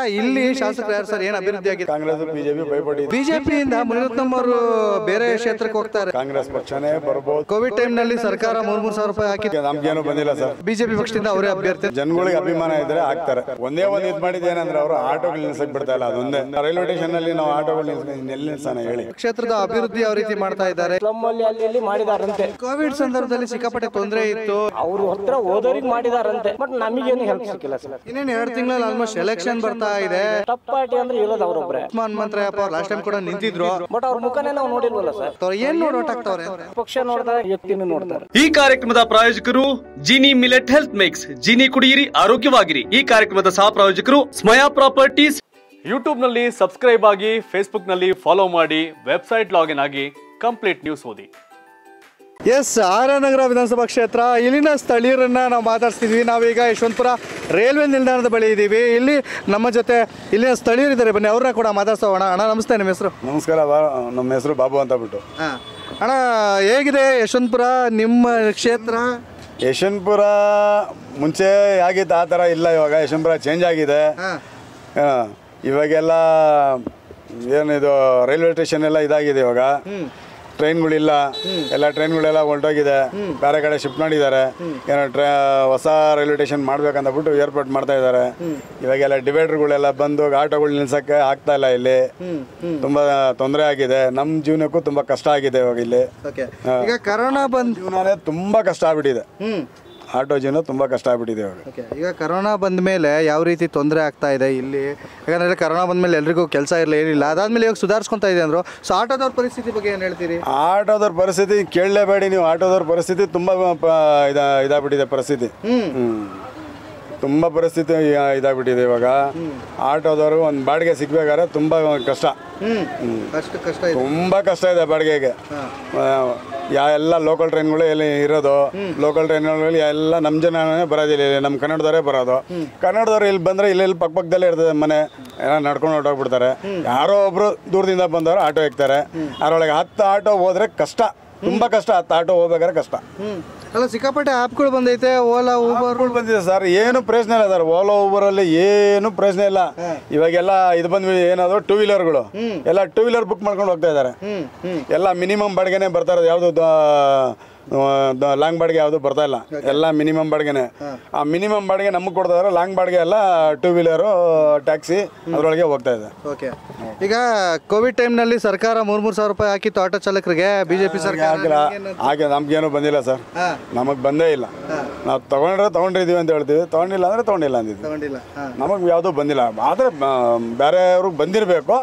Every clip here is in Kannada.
ಇಲ್ಲಿ ಶಾಸಕರು ಯಾರು ಸರ್ ಏನ್ ಅಭಿವೃದ್ಧಿ ಆಗಿದೆ ಕಾಂಗ್ರೆಸ್ ಬಿಜೆಪಿ ಭಯಪಡಿ ಬಿಜೆಪಿಯಿಂದ ಮುನಿರತ್ನಂ ಅವರು ಬೇರೆ ಕ್ಷೇತ್ರಕ್ಕೆ ಹೋಗ್ತಾರೆ ಕಾಂಗ್ರೆಸ್ ಪಕ್ಷನೇ ಬರ್ಬೋದು ಕೋವಿಡ್ ಟೈಮ್ ನಲ್ಲಿ ಸರ್ಕಾರ ಮೂರ್ ಮೂರ್ ಸಾವಿರ ರೂಪಾಯಿ ಹಾಕಿ ನಮ್ಗೇನು ಬಂದಿಲ್ಲ ಸರ್ ಬಿಜೆಪಿ ಪಕ್ಷದಿಂದ ಅವರೇ ಅಭ್ಯರ್ಥಿ ಜನಗಳಿಗೆ ಅಭಿಮಾನ ಇದ್ರೆ ಆಗ್ತಾರೆ ಒಂದೇ ಒಂದು ಇದು ಮಾಡಿದ್ದೇನಂದ್ರೆ ಅವರು ಆಟೋಗಳು ನಿಲ್ಸಕ್ ಬಿಡ್ತಾ ಇಲ್ಲ ಅದೊಂದೇ ರೈಲ್ವೆ ಸ್ಟೇಷನ್ ಅಲ್ಲಿ ನಾವು ಆಟೋಗಳು ನಿಲ್ಸ್ಕೊಂಡು ಎಲ್ಲಿ ನಿಲ್ಸೋಣ ಹೇಳಿ ಕ್ಷೇತ್ರದ ಅಭಿವೃದ್ಧಿ ಯಾವ ರೀತಿ ಮಾಡ್ತಾ ಇದ್ದಾರೆ ನಮ್ಮಲ್ಲಿ ಅಲ್ಲಿ ಇಲ್ಲಿ ಮಾಡಿದಾರಂತೆ ಕೋವಿಡ್ ಸಂದರ್ಭದಲ್ಲಿ ಸಿಕ್ಕಾಪಟ್ಟೆ ತೊಂದರೆ ಇತ್ತು ಅವ್ರ ಹತ್ರ ಓದೋರಿಗೆ ಮಾಡಿದಾರಂತೆ ಬಟ್ ನಮಗೇನು ಹೆಲ್ಪ್ ಸಿಕ್ಕಿಲ್ಲ ಸರ್ ಇನ್ನೇನು ಎರಡು ತಿಂಗಳಲ್ಲಿ ಆಲ್ಮೋಸ್ಟ್ ಎಲೆಕ್ಷನ್ ಬರ್ತಾ ಇದೆ ಟಪ್ ಪಾರ್ಟಿ ಅಂದ್ರೆ ಇರೋದು ಅವ್ರೊಬ್ರೆ ಉಸ್ಮಾನ್ ಮಂತ್ರಯಪ್ಪ ಅವ್ರು ಲಾಸ್ಟ್ ಟೈಮ್ ಕೂಡ ನಿಂತಿದ್ರು ಬಟ್ ಅವ್ರ ಮುಖನೇ ನಾವು ನೋಡಿಲ್ವಲ್ಲ ಸರ್ ಅವ್ರು ಏನ್ ನೋಡಿ ಓಟ್ ಹಾಕ್ತವ್ರೆ ಪಕ್ಷ ನೋಡ್ತಾರೆ ವ್ಯಕ್ತಿನೂ ನೋಡ್ತಾರೆ ಈ ಕಾರ್ಯಕ್ರಮದ ಪ್ರಾಯೋಜಕರು Jini millet health mix Jini ಕುಡಿಯಿರಿ ಆರೋಗ್ಯವಾಗಿರಿ ಈ ಕಾರ್ಯಕ್ರಮದ ಸಹ ಪ್ರಾಯೋಜಕರು ಸ್ಮಯಾ ಪ್ರಾಪರ್ಟೀಸ್ ಯೂಟ್ಯೂಬ್ ನಲ್ಲಿ ಸಬ್ಸ್ಕ್ರೈಬ್ ಆಗಿ ಫೇಸ್ಬುಕ್ ನಲ್ಲಿ ಫಾಲೋ ಮಾಡಿ ವೆಬ್ಸೈಟ್ ಲಾಗಿನ್ ಆಗಿ ಕಂಪ್ಲೀಟ್ ನ್ಯೂಸ್ ಓದಿ ಎಸ್ ಆರ್ ನಗರ ವಿಧಾನಸಭಾ ಕ್ಷೇತ್ರ ಇಲ್ಲಿನ ಸ್ಥಳೀಯರನ್ನ ನಾವು ಮಾತಾಡ್ತಿದ್ವಿ ನಾವೀಗ ಯಶವಂತಪುರ ರೈಲ್ವೆ ನಿಲ್ದಾಣದ ಬಳಿ ಇದ್ದೀವಿ ಇಲ್ಲಿ ನಮ್ಮ ಜೊತೆ ಇಲ್ಲಿನ ಸ್ಥಳೀಯರಿದ್ದಾರೆ ಬನ್ನಿ ಅವ್ರನ್ನ ಕೂಡ ಮಾತಾಡ್ಸೋಣ ಅಣ್ಣ ನಮಸ್ತೆ ನಿಮ್ಮ ಹೆಸರು ನಮಸ್ಕಾರ ಬಾ- ನಮ್ಮ ಹೆಸರು ಬಾಬು ಅಂತ ಬಿಟ್ಟು ಅಣ್ಣ ಹೇಗಿದೆ ಯಶವಂತಪುರ ನಿಮ್ಮ ಕ್ಷೇತ್ರ ಯಶವಂತಪುರ ಮುಂಚೆ ಆಗಿತ್ತು ಆ ಥರ ಇಲ್ಲ ಇವಾಗ ಯಶವಂತಪುರ ಚೇಂಜ್ ಆಗಿದೆ ಹಾ. ಹಾ. ಇವಾಗೆಲ್ಲ ಏನಿದು ರೈಲ್ವೆ ಸ್ಟೇಷನ್ ಎಲ್ಲ ಇದಾಗಿದೆ ಇವಾಗ ಟ್ರೈನ್ಗಳಿಲ್ಲ ಎಲ್ಲ ಟ್ರೈನ್ಗಳೆಲ್ಲ ಹೊರಟೋಗಿದೆ ಬೇರೆ ಕಡೆ ಶಿಫ್ಟ್ ಮಾಡಿದ್ದಾರೆ ಏನೋ ಟ್ರೈ ಹೊಸ ರೈಲ್ವೆ ಸ್ಟೇಷನ್ ಮಾಡ್ಬೇಕಂತ ಬಿಟ್ಟು ಏರ್ಪೋರ್ಟ್ ಮಾಡ್ತಾ ಇದ್ದಾರೆ ಇವಾಗೆಲ್ಲ ಡಿವೈಡರ್ಗಳೆಲ್ಲ ಬಂದು ಆಟೋಗಳು ನಿಲ್ಸಕ್ಕೆ ಆಗ್ತಾ ಇಲ್ಲ ಇಲ್ಲಿ ತುಂಬಾ ತೊಂದರೆ ಆಗಿದೆ ನಮ್ಮ ಜೀವನಕ್ಕೂ ತುಂಬಾ ಕಷ್ಟ ಆಗಿದೆ ಇವಾಗ ಇಲ್ಲಿ ಓಕೆ ಈಗ ಕರೋನಾ ಬಂದ್ ಜೀವನನೇ ತುಂಬಾ ಕಷ್ಟ ಆಗ್ಬಿಟ್ಟಿದೆ ಹ್ಮ್ ಆಟೋ ಜೀವನ ತುಂಬಾ ಕಷ್ಟ ಆಗ್ಬಿಟ್ಟಿದೆ ಇವಾಗ ಓಕೆ ಈಗ ಕರೋನಾ ಬಂದ ಮೇಲೆ ಯಾವ ರೀತಿ ತೊಂದರೆ ಆಗ್ತಾ ಇದೆ ಇಲ್ಲಿ ಯಾಕಂದ್ರೆ ಕರೋನಾ ಬಂದ ಮೇಲೆ ಎಲ್ರಿಗೂ ಕೆಲಸ ಇರಲಿ ಏನಿಲ್ಲ ಅದಾದ್ಮೇಲೆ ಇವಾಗ ಸುಧಾರಿಸ್ಕೊಂತ ಇದೆ ಅಂದ್ರು ಸೊ ಆಟೋದವ್ರ ಪರಿಸ್ಥಿತಿ ಬಗ್ಗೆ ಏನು ಹೇಳ್ತೀರಿ ಆಟೋದವ್ರ ಪರಿಸ್ಥಿತಿ ಕೇಳಲೇಬೇಡಿ ನೀವು ಆಟೋದವ್ರ ಪರಿಸ್ಥಿತಿ ತುಂಬಾ ಪ- ಇದಾ ಇದಾಗ್ಬಿಟ್ಟಿದೆ ಪರಿಸ್ಥಿತಿ ಹ್ಮ್. ತುಂಬಾ ಪರಿಸ್ಥಿತಿ ಇ- ಇದಾಗ್ಬಿಟ್ಟಿದೆ ಇವಾಗ ಆಟೋದವರು ಒಂದು ಬಾಡಿಗೆ ಸಿಗ್ಬೇಕಾದ್ರೆ ತುಂಬಾ ಕಷ್ಟ ಹ್ಮ್ ಅಷ್ಟು ಕಷ್ಟ ಇದೆ ತುಂಬಾ ಕಷ್ಟ ಇದೆ ಬಾಡಿಗೆಗೆ ಆ, ಯಾ ಎಲ್ಲ ಲೋಕಲ್ ಟ್ರೈನ್ಗಳು ಎಲ್ಲಿ ಇರೋದು ಲೋಕಲ್ ಟ್ರೈನ್ಗಳಲ್ಲಿ ಎಲ್ಲ ನಮ್ಮ ಜನನೇ ಬರೋದಿಲ್ಲ ಇಲ್ಲಿ ನಮ್ಮ ಕನ್ನಡದವರೇ ಬರೋದು ಕನ್ನಡದವ್ರು ಇಲ್ಲಿ ಬಂದ್ರೆ ಇಲ್ಲಿ ಇಲ್ಲಿ ಪಕ್ಕ ಪಕ್ಕದಲ್ಲೇ ಇರ್ತದೆ ಮನೆ ಎಲ್ಲ ನಡ್ಕೊಂಡು ಹೊರಟೋಗ್ಬಿಡ್ತಾರೆ ಯಾರೋ ಒಬ್ರು ದೂರದಿಂದ ಬಂದವರು ಆಟೋ ಇಕ್ತಾರೆ ಅದರೊಳಗೆ ಹತ್ತು ಆಟೋ ಹೋದ್ರೆ ಕಷ್ಟ ತುಂಬಾ ಕಷ್ಟ ಹತ್ತು ಆಟೋ ಹೋಗ್ಬೇಕಾದ್ರೆ ಕಷ್ಟ ಹ್ಮ್ ಅಲ್ಲ ಸಿಕ್ಕಾಪಟ್ಟೆ ಆ್ಯಪ್ಗಳು ಬಂದೈತೆ ಓಲಾ ಊಬರ್ ಆಪ್ಗಳು ಬಂದಿದೆ ಸರ್ ಏನು ಪ್ರಯೋಜನ ಇಲ್ಲ ಸರ್ ಓಲೋ ಊಬರಲ್ಲಿ ಏನು ಪ್ರಯೋಜನ ಇಲ್ಲ ಇವಾಗೆಲ್ಲ ಇದು ಬಂದ್ವಿ ಏನಾದ್ರು ಟೂ ವೀಲರ್ಗಳು ಎಲ್ಲ ಟೂ ವೀಲರ್ ಬುಕ್ ಮಾಡ್ಕೊಂಡು ಹೋಗ್ತಾ ಇದ್ದಾರೆ ಎಲ್ಲ ಮಿನಿಮಮ್ ಬಾಡಿಗೆನೆ ಬರ್ತಾ ಇರೋದು ಯಾವುದು ಲಾಂಗ್ ಬಾಡಿಗೆ ಯಾವುದು ಬರ್ತಾ ಇಲ್ಲ ಎಲ್ಲ ಮಿನಿಮಮ್ ಬಾಡಿಗೆನೆ ಆ ಮಿನಿಮಮ್ ಬಾಡಿಗೆ ನಮಗೆ ಕೊಡ್ತಾ ಇದಾರೆ ಲಾಂಗ್ ಬಾಡಿಗೆ ಎಲ್ಲ ಟೂ ವೀಲರು ಟ್ಯಾಕ್ಸಿ ಅದರೊಳಗೆ ಹೋಗ್ತಾ ಇದೆ ಓಕೆ ಈಗ ಕೋವಿಡ್ ಟೈಮ್ನಲ್ಲಿ ಸರ್ಕಾರ ಮೂರ್ ಮೂರ್ ಸಾವಿರ ರೂಪಾಯಿ ಹಾಕಿತ್ತು ಆಟೋ ಚಾಲಕರಿಗೆ ಬಿಜೆಪಿ ಸರ್ಕಾರ ಹಾಕಿಲ್ಲ ಹಾಗೆ ನಮ್ಗೇನು ಬಂದಿಲ್ಲ ಸರ್ ನಮಗೆ ಬಂದೇ ಇಲ್ಲ ನಾವು ತಗೊಂಡ್ರೆ ತಗೊಂಡಿದೀವಿ ಅಂತ ಹೇಳ್ತೀವಿ ತಗೊಂಡಿಲ್ಲ ಅಂದ್ರೆ ತಗೊಂಡಿಲ್ಲ ಅಂದಿದ್ವಿ ತಗೊಂಡಿಲ್ಲ ಹಾ. ನಮಗೆ ಯಾವುದೂ ಬಂದಿಲ್ಲ ಆದರೆ ಬೇರೆಯವ್ರಿಗೆ ಬಂದಿರಬೇಕು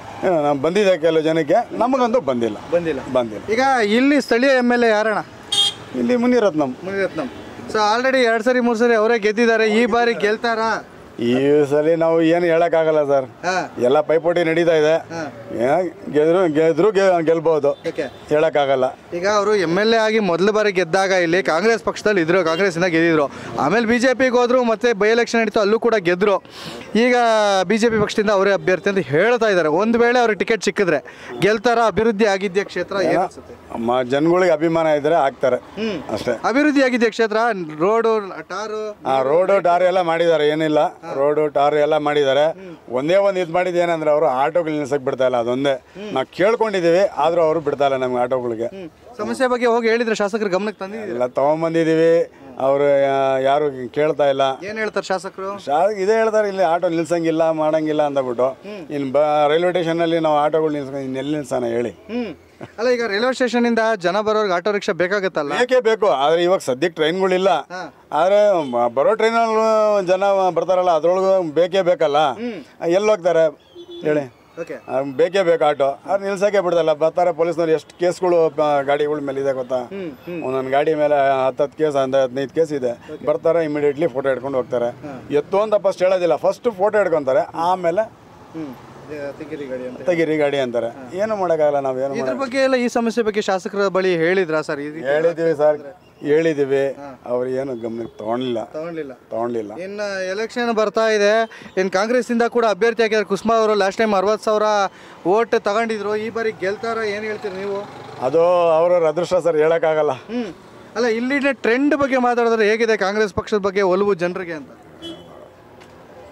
ಬಂದಿದೆ ಕೆಲವು ಜನಕ್ಕೆ ನಮಗಂತೂ ಬಂದಿಲ್ಲ ಬಂದಿಲ್ಲ ಬಂದಿಲ್ಲ ಈಗ ಇಲ್ಲಿ ಸ್ಥಳೀಯ ಎಮ್ ಎಲ್ ಎ ಯಾರಣ್ಣ ಇಲ್ಲಿ ಮುನಿರತ್ನಂ ಮುನಿರತ್ನಂ ಸೊ ಆಲ್ರೆಡಿ ಎರಡು ಸರಿ ಮೂರು ಸರಿ ಅವರೇ ಗೆದ್ದಿದ್ದಾರೆ ಈ ಬಾರಿ ಗೆಲ್ತಾರಾ ಈ ಸಲ ನಾವು ಏನು ಹೇಳೋಕ್ಕಾಗಲ್ಲ ಸರ್ ಹಾ ಎಲ್ಲ ಪೈಪೋಟಿ ನಡೀತಾ ಇದೆ ಏನ್ ಗೆದ್ರು ಗೆದ್ರು ಗೆ- ಗೆಲ್ಬಹುದು ಓಕೆ ಹೇಳೋಕ್ಕಾಗಲ್ಲ ಈಗ ಅವರು ಎಮ್ ಎಲ್ ಎ ಆಗಿ ಮೊದಲ ಬಾರಿ ಗೆದ್ದಾಗ ಇಲ್ಲಿ ಕಾಂಗ್ರೆಸ್ ಪಕ್ಷದಲ್ಲಿ ಇದ್ರು ಕಾಂಗ್ರೆಸ್ಸಿಂದ ಗೆದ್ದಿದ್ರು ಆಮೇಲೆ ಬಿ ಜೆ ಪಿಗೆ ಹೋದ್ರು ಮತ್ತೆ ಬೈ ಎಲೆಕ್ಷನ್ ನಡೀತು ಅಲ್ಲೂ ಕೂಡ ಗೆದ್ದರು ಈಗ ಬಿ ಜೆ ಪಿ ಪಕ್ಷದಿಂದ ಅವರೇ ಅಭ್ಯರ್ಥಿ ಅಂತ ಹೇಳ್ತಾ ಇದ್ದಾರೆ ಒಂದು ವೇಳೆ ಅವ್ರಿಗೆ ಟಿಕೆಟ್ ಸಿಕ್ಕಿದ್ರೆ ಗೆಲ್ತಾರ ಅಭಿವೃದ್ಧಿ ಆಗಿದ್ಯಾ ಕ್ಷೇತ್ರ ಏನ್ ಅನ್ಸುತ್ತೆ ಮ ಜನಗಳಿಗೆ ಅಭಿಮಾನ ಇದ್ರೆ ಆಗ್ತಾರೆ ಅಷ್ಟೇ ಅಭಿವೃದ್ಧಿ ಆಗಿದ್ಯಾ ಕ್ಷೇತ್ರ ರೋಡು ಟಾರು ಆ ರೋಡು ಟಾರ್ ಎಲ್ಲ ಮಾಡಿದ್ದಾರೆ ಏನಿಲ್ಲ ರೋಡು ಟಾರ್ ಎಲ್ಲ ಮಾಡಿದ್ದಾರೆ ಒಂದೇ ಒಂದು ಇದು ಮಾಡಿದ್ದು ಏನಂದ್ರೆ ಅವರು ಆಟೋಗಳು ನಿಲ್ಸಕ್ ಬಿಡ್ತಾ ಇಲ್ಲ ಅದೊಂದೇ ನಾವು ಕೇಳ್ಕೊಂಡಿದ್ದೀವಿ ಆದ್ರೂ ಅವರು ಬಿಡ್ತಾ ಇಲ್ಲ ನಮ್ಗೆ ಆಟೋಗಳಿಗೆ ಸಮಸ್ಯೆ ಬಗ್ಗೆ ಹೋಗಿ ಹೇಳಿದ್ರೆ ಶಾಸಕರ ಗಮನಕ್ಕೆ ತಂದಿದ್ದೀರಾ ಎಲ್ಲ ತಗೊಂಬಂದಿದ್ದೀವಿ ಅವರು ಯಾರು ಕೇಳ್ತಾ ಇಲ್ಲ ಏನ್ ಹೇಳ್ತಾರೆ ಶಾಸಕರು ಶಾ ಇದೇ ಹೇಳ್ತಾರೆ ಇಲ್ಲಿ ಆಟೋ ನಿಲ್ಸಂಗಿಲ್ಲ ಮಾಡಂಗಿಲ್ಲ ಅಂದ್ಬಿಟ್ಟು ಇನ್ನು ಬ ರೈಲ್ವೆ ಸ್ಟೇಷನಲ್ಲಿ ನಾವು ಆಟೋಗಳು ನಿಲ್ಸ್ಕೊಂಡು ಇನ್ನೆಲ್ಲಿ ನಿಲ್ಸೋಣ ಹೇಳಿ ಹ್ಮ್ ಅಲ್ಲ ಈಗ ರೈಲ್ವೆ ಸ್ಟೇಷನ್ ಇಂದ ಜನ ಬರೋರ್ಗೆ ಆಟೋ ರಿಕ್ಷಾ ಬೇಕಾಗತ್ತಲ್ಲ ಬೇಕೇ ಬೇಕು ಆದ್ರೆ ಇವಾಗ ಸದ್ಯಕ್ಕೆ ಟ್ರೈನ್ಗಳಿಲ್ಲ ಆದ್ರೆ ಮ- ಬರೋ ಟ್ರೈನಲ್ಲಿ ಜನ ಬರ್ತಾರಲ್ಲ ಅದ್ರೊಳಗೆ ಬೇಕೇ ಬೇಕಲ್ಲ ಎಲ್ಲಿ ಹೋಗ್ತಾರೆ ಹೇಳಿ ಓಕೆ ಆ, ಬೇಕೇ ಬೇಕು ಆಟೋ ಅದು ನಿಲ್ಸಕ್ಕೆ ಬಿಡ್ದಲ್ಲ ಬರ್ತಾರೆ ಪೊಲೀಸ್ನವ್ರು ಎಷ್ಟು ಕೇಸ್ಗಳು ಗಾಡಿಗಳ ಮೇಲೆ ಇದೆ ಗೊತ್ತಾ ಒಂದೊಂದು ಗಾಡಿ ಮೇಲೆ ಹತ್ತತ್ತು ಕೇಸ್ ಅಂದ ಹದಿನೈದು ಕೇಸ್ ಇದೆ ಬರ್ತಾರೆ ಇಮಿಡಿಯೇಟ್ಲಿ ಫೋಟೋ ಹಿಡ್ಕೊಂಡು ಹೋಗ್ತಾರೆ ಎತ್ತು ಅಂತ ಫಸ್ಟ್ ಹೇಳೋದಿಲ್ಲ ಫಸ್ಟ್ ಫೋಟೋ ಹಿಡ್ಕೊಂತಾರೆ ಆಮೇಲೆ ಹ್ಮ್ ತಿಗಿರಿ ಗಾಡಿ ಅಂತ ತೆಗೀರಿ ಗಾಡಿ ಅಂತಾರೆ ಏನು ಮಾಡೋಕ್ಕಾಗಲ್ಲ ನಾವೇನು ಇದ್ರ ಬಗ್ಗೆ ಎಲ್ಲ ಈ ಸಮಸ್ಯೆ ಬಗ್ಗೆ ಶಾಸಕರ ಬಳಿ ಹೇಳಿದ್ರಾ ಸರ್ ಈ ರೀತಿ ಹೇಳಿದ್ದೀವಿ ಸರ್ ಹೇಳಿದ್ದೀವಿ ಅವ್ರು ಏನು ಗಮನಕ್ಕೆ ತಗೊಂಡಿಲ್ಲ ತಗೊಂಡಿಲ್ಲ ತಗೊಂಡಿಲ್ಲ ಇನ್ನು ಎಲೆಕ್ಷನ್ ಬರ್ತಾ ಇದೆ ಇನ್ನು ಕಾಂಗ್ರೆಸ್ಸಿಂದ ಕೂಡ ಅಭ್ಯರ್ಥಿ ಆಗಿದ್ದಾರೆ ಕುಸುಮಾ ಅವರು ಲಾಸ್ಟ್ ಟೈಮ್ ಅರವತ್ತು ಸಾವಿರ ಓಟ್ ತಗೊಂಡಿದ್ರು ಈ ಬಾರಿ ಗೆಲ್ತಾರ ಏನು ಹೇಳ್ತೀರಿ ನೀವು ಅದು ಅವ್ರವ್ರ ಅದೃಷ್ಟ ಸರ್ ಹೇಳೋಕ್ಕಾಗಲ್ಲ ಹ್ಮ್ ಅಲ್ಲ ಇಲ್ಲಿನ ಟ್ರೆಂಡ್ ಬಗ್ಗೆ ಮಾತಾಡಿದ್ರೆ ಹೇಗಿದೆ ಕಾಂಗ್ರೆಸ್ ಪಕ್ಷದ ಬಗ್ಗೆ ಒಲವು ಜನರಿಗೆ ಅಂತ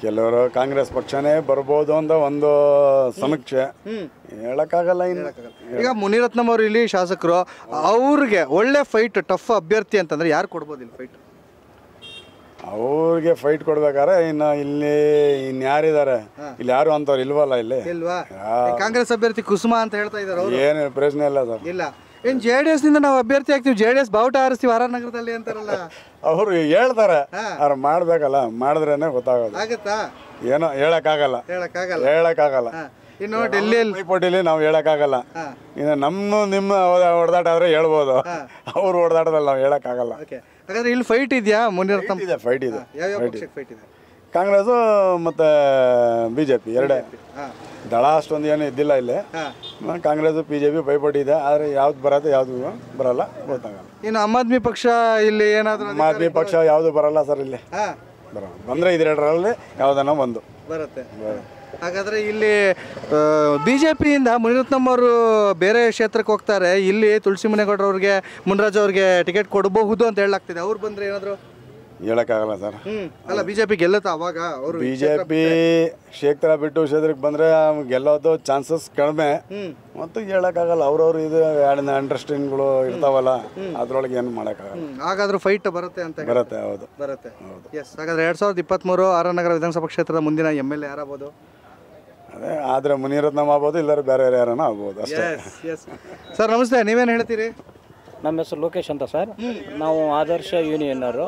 ಕೆಲವರು ಕಾಂಗ್ರೆಸ್ ಪಕ್ಷನೇ ಬರ್ಬೋದು ಅಂತ ಒಂದು ಸಮೀಕ್ಷೆ ಹೇಳಕ್ಕಾಗಲ್ಲ ಇನ್ನು ಈಗ ಮುನಿರತ್ನಂ ಅವರು ಇಲ್ಲಿ ಶಾಸಕರು ಅವ್ರಿಗೆ ಒಳ್ಳೆ ಫೈಟ್ ಟಫ್ ಅಭ್ಯರ್ಥಿ ಅಂತಂದ್ರೆ ಯಾರು ಕೊಡ್ಬೋದು ಇಲ್ಲಿ ಫೈಟ್ ಅವ್ರಿಗೆ ಫೈಟ್ ಕೊಡ್ಬೇಕಾದ್ರೆ ಇನ್ನು ಇಲ್ಲಿ ಇನ್ಯಾರಿದ್ದಾರೆ ಇಲ್ಲಿ ಯಾರು ಅಂತವ್ರು ಇಲ್ವಲ್ಲ ಇಲ್ಲಿ ಇಲ್ವಾ ಈ ಕಾಂಗ್ರೆಸ್ ಅಭ್ಯರ್ಥಿ ಕುಸುಮ ಅಂತ ಹೇಳ್ತಾ ಇದ್ದಾರೆ ಅವರು ಏನು ಪ್ರಶ್ನೆ ಇಲ್ಲ ಸರ್ ಇಲ್ಲ ಏನ್ ಜೆ ಡಿ ಎಸ್ ನಿಂದ ನಾವು ಅಭ್ಯರ್ಥಿ ಆಗ್ತೀವಿ ಜೆ ಡಿ ಎಸ್ ಬಾವುಟ ಹಾರಿಸ್ತೀವಿ ಆರ್ ಆರ್ ನಗರದಲ್ಲಿ ಅಂತಾರಲ್ಲ ಅವರು ಹೇಳ್ತಾರೆ ಅವ್ರು ಮಾಡ್ಬೇಕಲ್ಲ ಮಾಡಿದ್ರೇನೆ ಗೊತ್ತಾಗೋದು ಆಗತ್ತಾ ಏನೋ ಹೇಳಕ್ಕಾಗಲ್ಲ ಹೇಳಕ್ಕಾಗಲ್ಲ ಹೇಳಕ್ಕಾಗಲ್ಲ ಹಾ. ಇನ್ನು ಡೆಲ್ಲಿಯಲ್ಲಿ ಪೈಪೋಟಿಲಿ ನಾವು ಹೇಳಕ್ಕಾಗಲ್ಲ ಇನ್ನು ನಮ್ಮ ನಿಮ್ಮ ಹೊಡೆದಾಟ ಆದ್ರೆ ಹೇಳ್ಬೋದು ಅವ್ರ ಹೊಡೆದಾಟದಲ್ಲಿ ನಾವು ಹೇಳಕ್ಕಾಗಲ್ಲ ಓಕೆ ಹಾಗಾದ್ರೆ ಇಲ್ಲಿ ಫೈಟ್ ಇದೆಯಾ ಮುನಿರತ್ನಂ ಇದೆ ಫೈಟ್ ಇದೆ ಯಾವ್ಯಾವ ಪಕ್ಷಕ್ಕೆ ಫೈಟ್ ಇದೆ ಕಾಂಗ್ರೆಸ್ಸು ಮತ್ತು ಬಿ ಜೆ ಪಿ ಎರಡೇ ಹಾ ದಳ ಅಷ್ಟೊಂದು ಏನು ಇದ್ದಿಲ್ಲ ಇಲ್ಲಿ ಹಾ ಕಾಂಗ್ರೆಸ್ ಬಿ ಜೆ ಪಿ ಪೈಪೋಟಿ ಇದೆ ಆದರೆ ಯಾವ್ದು ಬರತ್ತೆ ಯಾವುದು ಬರಲ್ಲ ಗೊತ್ತಾಗಲ್ಲ ಇನ್ನು ಆಮ್ ಆದ್ಮಿ ಪಕ್ಷ ಇಲ್ಲಿ ಏನಾದ್ರು ಆಮ್ ಆದ್ಮಿ ಪಕ್ಷ ಯಾವುದು ಬರಲ್ಲ ಸರ್ ಇಲ್ಲಿ ಹಾ ಬರಲ್ಲ ಬಂದರೆ ಇದೆರಡರಲ್ಲಿ ಯಾವುದನ್ನ ಒಂದು ಬರುತ್ತೆ ಹಾಗಾದ್ರೆ ಇಲ್ಲಿ ಬಿ ಜೆ ಪಿಯಿಂದ ಮುನಿರತ್ನಂ ಅವರು ಬೇರೆ ಕ್ಷೇತ್ರಕ್ಕೆ ಹೋಗ್ತಾರೆ ಇಲ್ಲಿ ತುಳಸಿ ಮುನೇಗೌಡರು ಅವ್ರಿಗೆ ಮುನ್ರಾಜ್ ಅವ್ರಿಗೆ ಟಿಕೆಟ್ ಕೊಡಬಹುದು ಅಂತ ಹೇಳಲಾಗ್ತಿದೆ ಅವ್ರು ಬಂದ್ರೆ ಏನಾದ್ರು ಹೇಳೋಕ್ಕಾಗಲ್ಲ ಸರ್ ಹ್ಮ್ ಅಲ್ಲ ಬಿಜೆಪಿ ಗೆಲ್ಲುತ್ತಾ ಅವಾಗ ಅವರು ಬಿ ಜೆ ಪಿ ಕ್ಷೇತ್ರ ಬಿಟ್ಟು ಕ್ಷೇತ್ರಕ್ಕೆ ಬಂದರೆ ಗೆಲ್ಲೋದು ಚಾನ್ಸಸ್ ಕಡಿಮೆ ಮತ್ತು ಹೇಳೋಕ್ಕಾಗಲ್ಲ ಅವ್ರವ್ರು ಇದು ಅಂಡರ್ಸ್ಟ್ಯಾಂಡಿಂಗ್ಗಳು ಇರ್ತಾವಲ್ಲ ಅದ್ರೊಳಗೆ ಏನು ಮಾಡೋಕ್ಕಾಗಲ್ಲ ಹಾಗಾದ್ರೂ ಫೈಟ್ ಬರುತ್ತೆ ಅಂತ ಹೇಳಿ- ಬರುತ್ತೆ ಹೌದು ಬರುತ್ತೆ ಎಸ್ ಹಾಗಾದ್ರೆ ಎರಡ್ ಸಾವಿರದ ಇಪ್ಪತ್ಮೂರು ಆರನಗರ ವಿಧಾನಸಭಾ ಕ್ಷೇತ್ರದ ಮುಂದಿನ ಎಮ್ ಎಲ್ ಎ ಯಾರಾಗ್ಬೋದು ಅದೇ ಆದರೆ ಮುನಿರತ್ನಮ್ ಆಗ್ಬೋದು ಇಲ್ಲರ ಬೇರೆ ಯಾರನ್ನ ಆಗ್ಬೋದು ಅಷ್ಟೇ ಎಸ್ ಸರ್ ನಮಸ್ತೆ ನೀವೇನು ಹೇಳ್ತೀರಿ ನಮ್ಮ ಹೆಸರು ಲೋಕೇಶ್ ಅಂತ ಸರ್ ನಾವು ಆದರ್ಶ ಯೂನಿಯನ್ನರು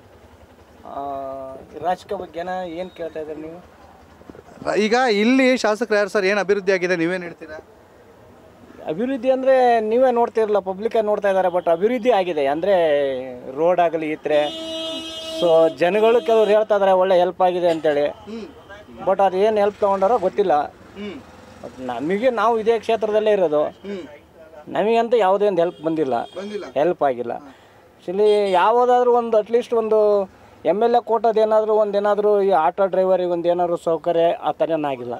ರಾಜಕೀಯ ಬಗ್ಗೆನ ಏನು ಕೇಳ್ತಾ ಇದ್ದೀರಿ ನೀವು ಈಗ ಇಲ್ಲಿ ಶಾಸಕರು ಯಾರು ಸರ್ ಏನು ಅಭಿವೃದ್ಧಿ ಆಗಿದೆ ನೀವೇನು ಹೇಳ್ತೀರಾ ಅಭಿವೃದ್ಧಿ ಅಂದರೆ ನೀವೇ ನೋಡ್ತಿರಲ್ಲ ಪಬ್ಲಿಕ್ ನೋಡ್ತಾ ಇದ್ದಾರೆ ಬಟ್ ಅಭಿವೃದ್ಧಿ ಆಗಿದೆ ಅಂದರೆ ರೋಡ್ ಆಗಲಿ ಇದ್ರೆ ಸೊ ಜನಗಳು ಕೆಲವ್ರು ಹೇಳ್ತಾ ಇದ್ದಾರೆ ಒಳ್ಳೆ ಹೆಲ್ಪ್ ಆಗಿದೆ ಅಂತೇಳಿ ಬಟ್ ಅದು ಏನು ಹೆಲ್ಪ್ ತೊಗೊಂಡಾರೋ ಗೊತ್ತಿಲ್ಲ ಬಟ್ ನಮಗೆ ನಾವು ಇದೇ ಕ್ಷೇತ್ರದಲ್ಲೇ ಇರೋದು ನಮಗಂತೂ ಯಾವುದೇ ಒಂದು ಹೆಲ್ಪ್ ಬಂದಿಲ್ಲ ಹೆಲ್ಪ್ ಆಗಿಲ್ಲ ಆ್ಯಕ್ಚುಲಿ ಯಾವುದಾದ್ರೂ ಒಂದು ಅಟ್ಲೀಸ್ಟ್ ಒಂದು ಎಮ್ ಎಲ್ ಎ ಕೊಟ್ಟೋದು ಏನಾದರೂ ಒಂದು ಏನಾದರೂ ಈ ಆಟೋ ಡ್ರೈವರಿಗೆ ಒಂದು ಏನಾದರೂ ಸೌಕರ್ಯ ಆ ಥರ ಆಗಿಲ್ಲ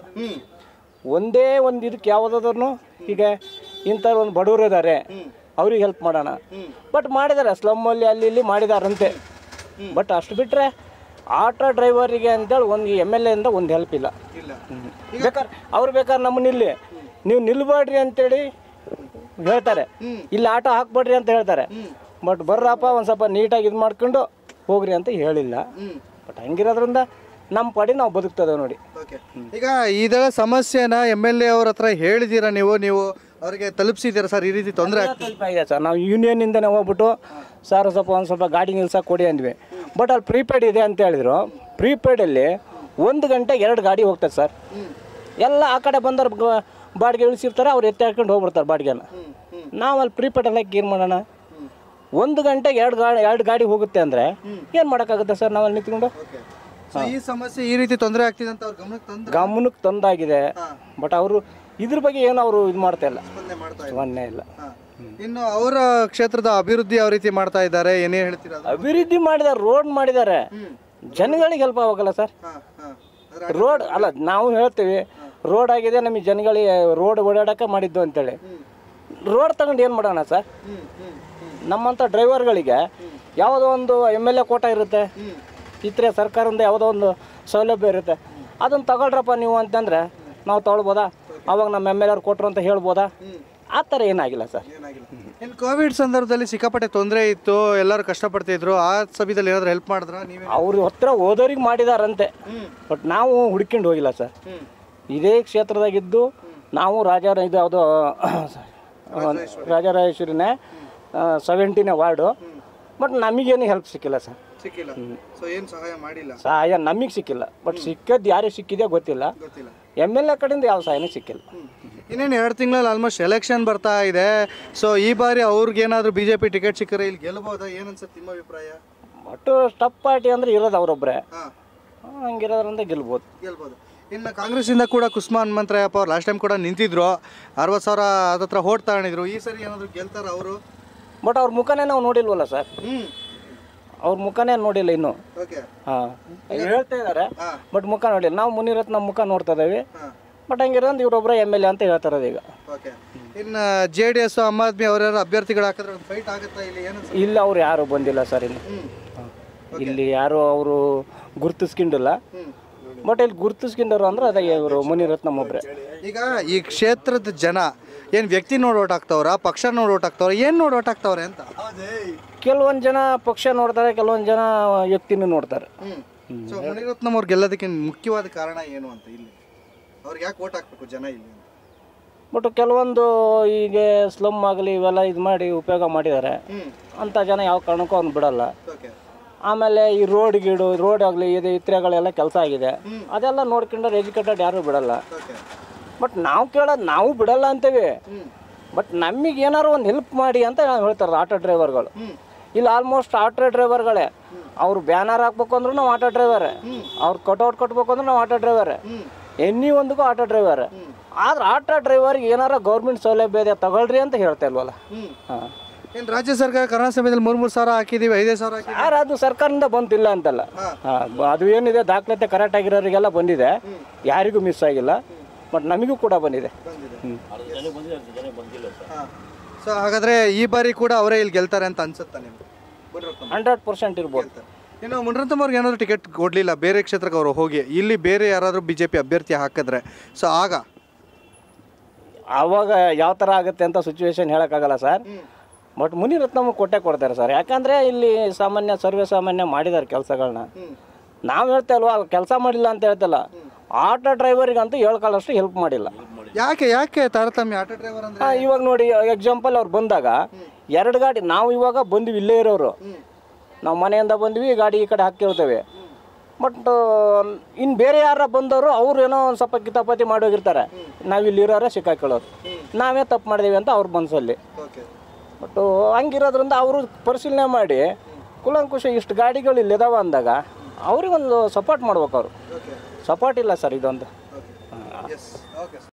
ಒಂದೇ ಒಂದು ಇದಕ್ಕೆ ಯಾವುದಾದ್ರೂ ಈಗ ಇಂಥವ್ರು ಒಂದು ಬಡವರು ಇದ್ದಾರೆ ಅವ್ರಿಗೆ ಹೆಲ್ಪ್ ಮಾಡೋಣ ಬಟ್ ಮಾಡಿದ್ದಾರೆ ಸ್ಲಮ್ಮಲ್ಲಿ ಅಲ್ಲಿ ಇಲ್ಲಿ ಮಾಡಿದಾರಂತೆ ಬಟ್ ಅಷ್ಟು ಬಿಟ್ಟರೆ ಆಟೋ ಡ್ರೈವರಿಗೆ ಅಂತೇಳಿ ಒಂದು ಎಮ್ ಎಲ್ ಎಯಿಂದ ಒಂದು ಹೆಲ್ಪ್ ಇಲ್ಲ ಹ್ಮ್. ಬೇಕಾದ್ರೆ ಅವ್ರು ಬೇಕಾದ್ರೆ ನಮ್ಮನ್ನ ಇಲ್ಲಿ ನೀವು ನಿಲ್ಬೇಡ್ರಿ ಅಂತೇಳಿ ಹೇಳ್ತಾರೆ ಇಲ್ಲಿ ಆಟೋ ಹಾಕ್ಬೇಡ್ರಿ ಅಂತ ಹೇಳ್ತಾರೆ ಬಟ್ ಬರ್ರಪ್ಪ ಒಂದು ಸ್ವಲ್ಪ ನೀಟಾಗಿ ಇದು ಮಾಡ್ಕೊಂಡು ಹೋಗ್ರಿ ಅಂತ ಹೇಳಿಲ್ಲ ಬಟ್ ಹಂಗಿರೋದ್ರಿಂದ ನಮ್ಮ ಪಡಿ ನಾವು ಬದುಕ್ತದೆ ನೋಡಿ ಓಕೆ ಈಗ ಇದರ ಸಮಸ್ಯೆನ ಎಮ್ ಎಲ್ ಎ ಅವ್ರ ಹತ್ರ ಹೇಳಿದ್ದೀರಾ ನೀವು ನೀವು ಅವರಿಗೆ ತಲುಪಿಸಿದ್ದೀರಾ ಸರ್ ಈ ರೀತಿ ತೊಂದರೆ ಸ್ವಲ್ಪ ಇದೆ ಸರ್ ನಾವು ಯೂನಿಯನ್ನಿಂದನೇ ಹೋಗ್ಬಿಟ್ಟು ಸರ್ ಸ್ವಲ್ಪ ಒಂದು ಸ್ವಲ್ಪ ಗಾಡಿ ನಿಲ್ಸಕ್ಕೆ ಕೊಡಿ ಅಂದ್ವಿ ಬಟ್ ಅಲ್ಲಿ ಪ್ರೀಪೇಡ್ ಇದೆ ಅಂತ ಹೇಳಿದ್ರು ಪ್ರೀಪೇಡಲ್ಲಿ ಒಂದು ಗಂಟೆ ಎರಡು ಗಾಡಿ ಹೋಗ್ತದೆ ಸರ್ ಎಲ್ಲ ಆ ಕಡೆ ಬಂದವ್ರು ಬ- ಬಾಡಿಗೆ ಇಳಿಸಿರ್ತಾರೆ ಅವ್ರು ಎತ್ತಿ ಹಾಕೊಂಡು ಹೋಗ್ಬಿಡ್ತಾರೆ ಬಾಡಿಗೆನ ನಾವು ಅಲ್ಲಿ ಪ್ರೀಪೇಡ್ ಎಲ್ಲ ಏನು ಮಾಡೋಣ ಒಂದು ಗಂಟೆಗೆ ಎರಡು ಗಾಡಿ ಎರಡು ಗಾಡಿ ಹೋಗುತ್ತೆ ಅಂದರೆ ಏನು ಮಾಡೋಕ್ಕಾಗುತ್ತೆ ಸರ್ ನಾವು ಅಲ್ಲಿ ನಿಂತ್ಕೊಂಡು ಸೊ ಈ ಸಮಸ್ಯೆ ಈ ರೀತಿ ತೊಂದರೆ ಆಗ್ತಿದೆ ಅಂತ ಅವ್ರ ಗಮನಕ್ಕೆ ತಂದ್ರೆ ಗಮನಕ್ಕೆ ತಂದಾಗಿದೆ ಬಟ್ ಅವರು ಇದ್ರ ಬಗ್ಗೆ ಏನು ಅವರು ಇದು ಮಾಡ್ತಾ ಇಲ್ಲ ಸ್ಪಂದನೆ ಮಾಡ್ತಾ ಸ್ಪಂದನೆ ಇಲ್ಲ ಹಾ. ಇನ್ನು ಅವರ ಕ್ಷೇತ್ರದ ಅಭಿವೃದ್ಧಿ ಯಾವ ರೀತಿ ಮಾಡ್ತಾ ಇದ್ದಾರೆ ಏನೇ ಹೇಳ್ತೀರಾ ಅದು? ಅಭಿವೃದ್ಧಿ ಮಾಡಿದ್ದಾರೆ ರೋಡ್ ಮಾಡಿದ್ದಾರೆ ಜನಗಳಿಗೆ ಹೆಲ್ಪ್ ಆಗೋಲ್ಲ ಸರ್ ಹಾ, ಹಾ. ಅದ್ರ ರೋಡ್ ಅಲ್ಲ ನಾವು ಹೇಳ್ತೀವಿ ರೋಡ್ ಆಗಿದೆ ನಮಗೆ ಜನಗಳಿಗೆ ರೋಡ್ ಓಡಾಡಕ್ಕೆ ಮಾಡಿದ್ದು ಅಂತೇಳಿ ರೋಡ್ ತಗೊಂಡು ಏನು ಮಾಡೋಣ ಸರ್ ನಮ್ಮಂಥ ಡ್ರೈವರ್ಗಳಿಗೆ ಯಾವುದೋ ಒಂದು ಎಮ್ ಎಲ್ ಎ ಕೋಟ ಇರುತ್ತೆ ಇತರೆ ಸರ್ಕಾರದಿಂದ ಯಾವುದೋ ಒಂದು ಸೌಲಭ್ಯ ಇರುತ್ತೆ ಅದನ್ನು ತಗೊಳ್ರಪ್ಪ ನೀವು ಅಂತಂದರೆ ನಾವು ತೊಗೊಳ್ಬೋದಾ ಅವಾಗ ನಮ್ಮ ಎಮ್ ಎಲ್ ಎರ್ ಕೊಟ್ರು ಅಂತ ಹೇಳ್ಬೋದಾ ಆ ಥರ ಏನಾಗಿಲ್ಲ ಸರ್ ಇನ್ನು ಕೋವಿಡ್ ಸಂದರ್ಭದಲ್ಲಿ ಸಿಕ್ಕಾಪಟ್ಟೆ ತೊಂದರೆ ಇತ್ತು ಎಲ್ಲರೂ ಕಷ್ಟಪಡ್ತಿದ್ರು ಆ ಸಮಯದಲ್ಲಿ ಏನಾದ್ರು ಹೆಲ್ಪ್ ಮಾಡಿದ್ರ ನೀವೇ ಅವ್ರ ಹತ್ರ ಓದೋರಿಗೆ ಮಾಡಿದಾರಂತೆ ಬಟ್ ನಾವು ಹುಡ್ಕೊಂಡು ಹೋಗಿಲ್ಲ ಸರ್ ಇದೇ ಕ್ಷೇತ್ರದಾಗಿದ್ದು ನಾವು ರಾಜ ಇದು ಯಾವುದೋ ರಾಜರಾಜೇಶ್ವರಿನೇ ಸೆವೆಂಟಿನೇ ವಾರ್ಡು ಬಟ್ ನಮಗೇನು ಹೆಲ್ಪ್ ಸಿಕ್ಕಿಲ್ಲ ಸರ್ ಸಿಕ್ಕಿಲ್ಲ ಸೊ ಏನು ಸಹಾಯ ಮಾಡಿಲ್ಲ ಸಹಾಯ ನಮಗೆ ಸಿಕ್ಕಿಲ್ಲ ಬಟ್ ಸಿಕ್ಕದ್ದು ಯಾರಿಗೆ ಸಿಕ್ಕಿದೆ ಗೊತ್ತಿಲ್ಲ ಗೊತ್ತಿಲ್ಲ ಎಮ್ ಎಲ್ ಎ ಕಡೆಯಿಂದ ಯಾವ ಸಹಾಯನೂ ಸಿಕ್ಕಿಲ್ಲ ಇನ್ನೇನು ಎರಡು ತಿಂಗಳಲ್ಲಿ ಆಲ್ಮೋಸ್ಟ್ ಎಲೆಕ್ಷನ್ ಬರ್ತಾ ಇದೆ ಸೊ ಈ ಬಾರಿ ಅವ್ರಿಗೇನಾದ್ರೂ ಬಿ ಜೆ ಪಿ ಟಿಕೆಟ್ ಸಿಕ್ಕರೆ ಇಲ್ಲಿ ಗೆಲ್ಬೋದಾ ಏನು ಅನ್ಸುತ್ತೆ ನಿಮ್ಮ ಅಭಿಪ್ರಾಯ ಬಟ್ ಟಫ್ ಪಾರ್ಟಿ ಅಂದರೆ ಇರೋದು ಅವರೊಬ್ಬರೇ ಹಾಂ ಹಂಗಿರೋದ್ರಿಂದ ಗೆಲ್ಬೋದು ಗೆಲ್ಬೋದು ಇನ್ನು ಕಾಂಗ್ರೆಸ್ಸಿಂದ ಕೂಡ ಕುಸುಮಾ ಹನುಮಂತರಾಯಪ್ಪ ಅವ್ರು ಲಾಸ್ಟ್ ಟೈಮ್ ಕೂಡ ನಿಂತಿದ್ರು ಅರವತ್ತು ಸಾವಿರ ಹತ್ರ ಹೋಟ್ ತಗೊಂಡಿದ್ರು ಈ ಸರಿ ಏನಾದರೂ ಗೆಲ್ತಾರ ಅವರು ಬಟ್ ಅವ್ರ ಮುಖನೇ ನಾವು ನೋಡಿಲ್ವಲ್ಲ ಸರ್ ಹ್ಞೂ ಅವ್ರ ಮುಖನೇ ನೋಡಿಲ್ಲ ಇನ್ನೂ ಓಕೆ ಹಾಂ ಹೇಳ್ತಾ ಇದ್ದಾರೆ ಹಾಂ ಬಟ್ ಮುಖ ನೋಡಿಲ್ಲ ನಾವು ಮುನಿರತ್ ನಮ್ಮ ಮುಖ ನೋಡ್ತಾ ಇದ್ದೀವಿ ಹಾಂ ಬಟ್ ಹಂಗಿರೋದು ಇವರೊಬ್ಬರ ಎಮ್ ಎಲ್ ಎ ಅಂತ ಹೇಳ್ತಾ ಇರೋದು ಈಗ ಓಕೆ ಇನ್ನು J D S Aam Aadmi ಅವ್ರ್ಯಾರು ಅಭ್ಯರ್ಥಿಗಳು ಹಾಕಿದ್ರೆ ಒಂದು ಫೈಟ್ ಆಗುತ್ತಾ ಇಲ್ಲಿ ಏನು ಅನ್ಸುತ್ತೆ? ಇಲ್ಲಿ ಅವ್ರು ಯಾರು ಬಂದಿಲ್ಲ ಸರ್ ಇಲ್ಲಿ ಹ್ಮ್ ಇಲ್ಲಿ ಯಾರು ಅವರು ಗುರುತಿಸ್ಕೊಂಡಿಲ್ಲ ಬಟ್ ಇಲ್ಲಿ ಗುರುತಿಸ್ಕೊಂಡವ್ರು ಅಂದ್ರೆ ಅದೇ ಇವರು ಮುನಿರತ್ನಂ ಒಬ್ರೆ ಈಗ ಈ ಕ್ಷೇತ್ರದ ಜನ ಏನು ವ್ಯಕ್ತಿ ನೋಡಿ ಓಟ್ ಹಾಕ್ತವ್ರ ಪಕ್ಷ ನೋಡಿ ಓಟ್ ಹಾಕ್ತವ್ರ ಏನು ನೋಡಿ ಓಟ್ ಹಾಕ್ತವ್ರೆ ಅಂತ ಕೆಲವೊಂದು ಜನ ಪಕ್ಷ ನೋಡ್ತಾರೆ ಕೆಲವೊಂದು ಜನ ವ್ಯಕ್ತಿನೂ ನೋಡ್ತಾರೆ ಸೊ ಮುನಿರತ್ನಂ ಅವ್ರು ಗೆಲ್ಲೋದಕ್ಕೆ ಮುಖ್ಯವಾದ ಕಾರಣ ಏನು ಅಂತ ಇಲ್ಲಿ ಅವ್ರಿಗೆ ಯಾಕೆ ಓಟ್ ಹಾಕ್ಬೇಕು ಜನ ಇಲ್ಲಿ ಅಂತ ಬಟ್ ಕೆಲವೊಂದು ಈಗ ಸ್ಲಮ್ ಆಗಲಿ ಇವೆಲ್ಲ ಇದು ಮಾಡಿ ಉಪಯೋಗ ಮಾಡಿದ್ದಾರೆ ಅಂಥ ಜನ ಯಾವ ಕಾರಣಕ್ಕೂ ಅವ್ನು ಬಿಡಲ್ಲ ಓಕೆ ಆಮೇಲೆ ಈ ರೋಡ್ ಗೀಡು ರೋಡ್ ಆಗಲಿ ಇದು ಇತ್ರೆಗಳೆಲ್ಲ ಕೆಲಸ ಆಗಿದೆ ಅದೆಲ್ಲ ನೋಡ್ಕೊಂಡ್ರೆ ಎಜುಕೇಟೆಡ್ ಯಾರೂ ಬಿಡಲ್ಲ ಓಕೆ ಬಟ್ ನಾವು ಕೇಳೋದು ನಾವು ಬಿಡಲ್ಲ ಅಂತೀವಿ ಬಟ್ ನಮಗೆ ಏನಾರು ಒಂದು ಹೆಲ್ಪ್ ಮಾಡಿ ಅಂತ ಹೇಳ್ತಾರೆ ಆಟೋ ಡ್ರೈವರ್ಗಳು ಇಲ್ಲಿ ಆಲ್ಮೋಸ್ಟ್ ಆಟೋ ಡ್ರೈವರ್ಗಳೇ ಅವ್ರು ಬ್ಯಾನರ್ ಹಾಕ್ಬೇಕು ಅಂದ್ರೂ ನಾವು ಆಟೋ ಡ್ರೈವರೇ ಅವ್ರು ಕಟೌಟ್ ಕಟ್ಬೇಕು ಅಂದ್ರೆ ನಾವು ಆಟೋ ಡ್ರೈವರೇ ಎನ್ನಿ ಒಂದಕ್ಕೂ ಆಟೋ ಡ್ರೈವರ್ ಆದ್ರೆ ಆಟೋ ಡ್ರೈವರ್ಗೆ ಏನಾರ ಗೌರ್ಮೆಂಟ್ ಸೌಲಭ್ಯ ಇದೆ ತಗೊಳ್ರಿ ಅಂತ ಹೇಳ್ತಾ ಇಲ್ವಲ್ಲ ಹಾಂ ಏನು ರಾಜ್ಯ ಸರ್ಕಾರ ಕನ್ನಡ ಸಮಯದಲ್ಲಿ ಮೂರು ಮೂರು ಸಾವಿರ ಹಾಕಿದೀವಿ ಐದೇ ಸಾವಿರ ಹಾಕಿ ಯಾರು ಅದು ಸರ್ಕಾರದಿಂದ ಬಂತಿಲ್ಲ ಅಂತಲ್ಲ ಹಾಂ ಅದು ಏನಿದೆ ದಾಖಲಾತಿ ಕರೆಕ್ಟ್ ಆಗಿರೋರಿಗೆಲ್ಲ ಬಂದಿದೆ ಯಾರಿಗೂ ಮಿಸ್ ಆಗಿಲ್ಲ ಬಟ್ ನಮಗೂ ಕೂಡ ಬಂದಿದೆ ಹ್ಞೂ ಸೊ ಹಾಗಾದ್ರೆ ಈ ಬಾರಿ ಕೂಡ ಅವರೇ ಇಲ್ಲಿ ಗೆಲ್ತಾರೆ ಅಂತ ಅನ್ಸುತ್ತಾ ನಿಮ್ಗೆ ಮುನಿರತ್ನಂ ಹಂಡ್ರೆಡ್ ಪರ್ಸೆಂಟ್ ಇರ್ಬೋದು ಇನ್ನು ಮುನಿರತ್ನಂ ಅವ್ರಿಗೆ ಏನಾದ್ರು ಟಿಕೆಟ್ ಕೊಡಲಿಲ್ಲ ಬೇರೆ ಕ್ಷೇತ್ರಕ್ಕೆ ಅವರು ಹೋಗಿ ಇಲ್ಲಿ ಬೇರೆ ಯಾರಾದರೂ ಬಿ ಜೆ ಪಿ ಅಭ್ಯರ್ಥಿ ಹಾಕಿದ್ರೆ ಸೊ ಆಗ ಆವಾಗ ಯಾವ ಥರ ಆಗುತ್ತೆ ಅಂತ ಸಿಚುವೇಶನ್ ಹೇಳೋಕ್ಕಾಗಲ್ಲ ಸರ್ ಬಟ್ ಮುನಿರತ್ನಮ್ ಕೊಟ್ಟೆ ಕೊಡ್ತಾರೆ ಸರ್ ಯಾಕಂದರೆ ಇಲ್ಲಿ ಸಾಮಾನ್ಯ ಸರ್ವೇ ಸಾಮಾನ್ಯ ಮಾಡಿದ್ದಾರೆ ಕೆಲಸಗಳನ್ನ ನಾವು ಹೇಳ್ತಾ ಇಲ್ವಾ ಕೆಲಸ ಮಾಡಿಲ್ಲ ಅಂತ ಹೇಳ್ತಲ್ಲ ಆಟೋ ಡ್ರೈವರಿಗಂತೂ ಹೇಳ್ಕೊಳ್ಳೋಷ್ಟು ಹೆಲ್ಪ್ ಮಾಡಿಲ್ಲ ಯಾಕೆ ಯಾಕೆ ತಾರತಮ್ಯ ಆಟೋ ಡ್ರೈವರ್ ಅಂದ್ರೆ ಆ, ಇವಾಗ ನೋಡಿ ಎಕ್ಸಾಂಪಲ್ ಅವ್ರು ಬಂದಾಗ ಎರಡು ಗಾಡಿ ನಾವು ಇವಾಗ ಬಂದ್ವಿ ಇಲ್ಲೇ ಇರೋರು ನಾವು ಮನೆಯಿಂದ ಬಂದ್ವಿ ಗಾಡಿ ಈ ಕಡೆ ಹಾಕಿರ್ತೇವೆ ಬಟ್ ಇನ್ನು ಬೇರೆ ಯಾರ ಬಂದವರು ಅವ್ರು ಏನೋ ಒಂದು ಸ್ವಲ್ಪ ಕಿತಾಪತಿ ಮಾಡೋಗಿರ್ತಾರೆ ನಾವು ಇಲ್ಲಿ ಇರೋರೇ ಸಿಕ್ಕಾಕೊಳ್ಳೋರು ನಾವೇ ತಪ್ಪು ಮಾಡಿದೀವಿ ಅಂತ ಅವ್ರ ಮನಸ್ಸಲ್ಲಿ ಓಕೆ ಬಟ್ ಹಂಗಿರೋದ್ರಿಂದ ಅವರು ಪರಿಶೀಲನೆ ಮಾಡಿ ಕುಲಂಕುಶ ಇಷ್ಟು ಗಾಡಿಗಳು ಇಲ್ಲಿ ಇದಾವ ಅಂದಾಗ ಅವ್ರಿಗೊಂದು ಸಪೋರ್ಟ್ ಮಾಡ್ಬೇಕು ಅವರು ಓಕೆ ಸಪೋರ್ಟ್ ಇಲ್ಲ ಸರ್ ಇದೊಂದು ಎಸ್ ಓಕೆ